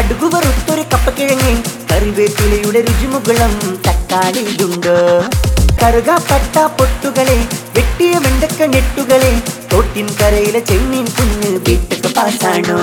കടുകു വറുത്തൊരു കപ്പക്കിഴങ്ങ് കറിവേപ്പിലയുടെ രുചിമുകളം തക്കാളിയുണ്ട് കറുകാപ്പട്ട പൊട്ടുകളെ വെട്ടിയ വെണ്ടക്ക ഞെട്ടുകളെ തോട്ടിൻ കരയിലെ ചെമ്മീൻ കുഞ്ഞ് വീട്ടൊക്കെ പാസാണോ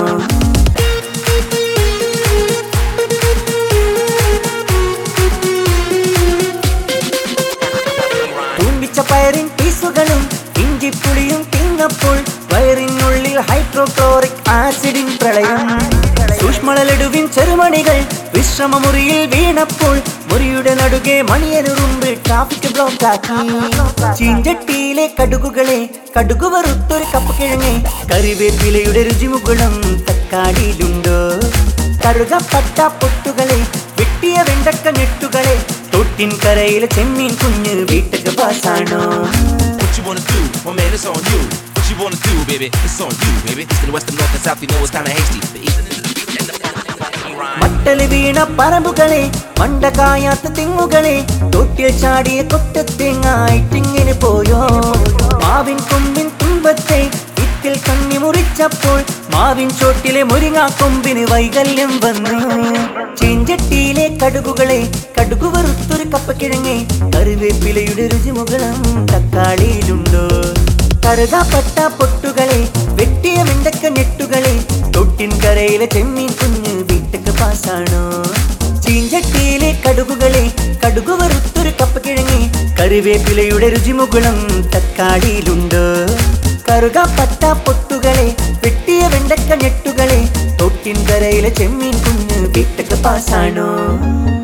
തൂമ്പിച്ച പയറിൻ പീസുകളും ഇഞ്ചിപ്പുളിയും തിന്നപ്പോൾ വയറിനുള്ളിൽ ഹൈഡ്രോക്ലോറിക് ആസിഡിൻ പ്രളയം സൂക്ഷ്മളലെടുവിൻ ചെറുമണികൾ വിശ്രമമുറിയിൽ വീണപ്പോൾ മുറിയുടെ നടുകെ മണിയനുറുമ്പ് ട്രാഫിക് ബ്ലോക്ക് ആക്കി ചീഞ്ചട്ടിയിലെ കടുകുകളെ കടുകു വറുത്തൊരു കപ്പക്കിഴങ്ങ് കറിവേപ്പിലയുടെ രുചിമുകുളം തക്കാളിയിലുണ്ടോ കറുകപ്പട്ട പൊട്ടുകളെ വെട്ടിയ വെണ്ടക്ക ഞെട്ടുകളെ തൊട്ടിൻ കരയിലെ ചെമ്മീൻ കുഞ്ഞ് വീട്ടക്ക് പാസാണോ What you wanna do? My man, it's on you. What you wanna do, baby? It's on you, baby. East and west and north and south, you know it's kinda hasty. The east and the beat and the rhyme. മട്ടല് വീണ പറമ്പുകളെ മണ്ടകായാത്ത തെങ്ങുകളെ തൊട്ടിൽ ചാടിയ കൊട്ടത്തെങ്ങായിട്ടിങ്ങനെ പോയോ മാവിൻ കൊമ്പിൻ തുമ്പത്തെ വിത്തിൽ കണ്ണി മുറിച്ചപ്പോൾ മാവിൻ ചോട്ടിലെ മുരിങ്ങാ കൊമ്പിന് വൈകല്യം വന്നു ചീഞ്ചട്ടിയിലെ കടുകുകളെ കടുകു വറുത്തൊരു കപ്പക്കിഴങ്ങെ കറിവേപ്പിലയുടെ രുചിമുകളം തക്കാളിയിലുണ്ടോ കറുകാപ്പട്ട പൊട്ടുകളെ വെട്ടിയ വെണ്ടക്ക ഞെട്ടുകളെ തൊട്ടിൻ കരയിലെ ചെമ്മീൻ കുഞ്ഞ് വീട്ടക്ക് പാസാണോ ചീഞ്ചട്ടിയിലെ കടുകുകളെ കടുകു വറുത്തൊരു കപ്പക്കിഴങ്ങി കറിവേപ്പിലയുടെ രുചിമുകുളം തക്കാളിയിലുണ്ട് കറുകാപ്പട്ട പൊട്ടുകളെ വെട്ടിയ വെണ്ടക്ക ഞെട്ടുകളെ തൊട്ടിൻ കരയിലെ ചെമ്മീൻ കുഞ്ഞ് വീട്ടക്ക് പാസാണോ